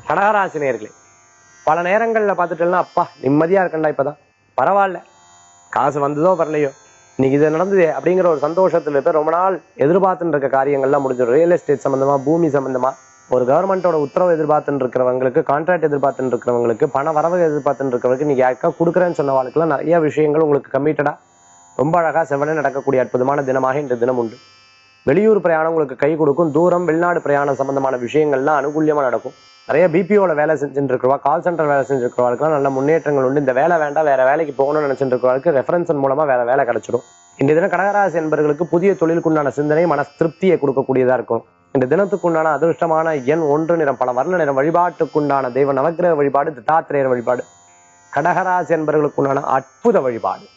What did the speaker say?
கடகராசி நேர்களே பல நேரங்கள்ல பார்த்துட்டேன்னா அப்பா நிம்மதியா இருக்கண்டா இப்பதான் பரவாயில்ல காசு வந்ததோ வரலையோ இன்னைக்கு இது நடந்தது அப்படிங்கிற ஒரு சந்தோஷத்துல இருப்ப ரொம்ப நாள் எதிர்பார்த்துட்டு இருக்க காரியங்கள்லாம் முடிஞ்சிடும் ரியல் எஸ்டேட் சம்பந்தமா பூமி சம்பந்தமா ஒரு கவர்மெண்டோட உத்தரவு எதிர்பார்த்துட்டு இருக்கிறவங்களுக்கு கான்ட்ராக்ட் எதிர்பார்த்துட்டு இருக்கிறவங்களுக்கு பண வரவு எதிர்பார்த்துட்டு இருக்கிறவங்களுக்கு நீங்க யாருக்கா கொடுக்குறேன்னு சொன்ன வாழ்க்கெல்லாம் நிறைய விஷயங்கள் உங்களுக்கு கம்மிட்டடா ரொம்ப அழகா செவ்வனே நடக்கக்கூடிய அற்புதமான தினமாக இந்த தினம் உண்டு வெளியூர் பிரயாணம் உங்களுக்கு கை கொடுக்கும் தூரம் வெளிநாடு பிரயாணம் சம்பந்தமான விஷயங்கள்லாம் அனுகூலியமா நடக்கும் நிறைய பிபிஓல வேலை செஞ்சுட்டு இருக்கிறவா கால் சென்டர் வேலை செஞ்சுட்டு இருக்கிறவங்களுக்குலாம் நல்ல முன்னேற்றங்கள் உண்டு இந்த வேலை வேண்டாம் வேற வேலைக்கு போகணும்னு நினைச்சிட்டு இருக்கிறவங்களுக்கு ரெஃபரன்ஸ் மூலமா வேற வேலை கிடைச்சிடும் இந்த தினம் கடகராசி என்பவர்களுக்கு புதிய தொழிலுக்குண்டான சிந்தனை மன திருப்தியை கொடுக்கக்கூடியதா இருக்கும் இந்த தினத்துக்குண்டான அதிர்ஷ்டமான எண் ஒன்று நிறம் பல வர்ண நிறம் வழிபாட்டுக்குண்டான தெய்வ நவக்கிரக வழிபாடு தத்தாத்திரேயர் வழிபாடு கடகராசி என்பவர்களுக்குண்டான அற்புத வழிபாடு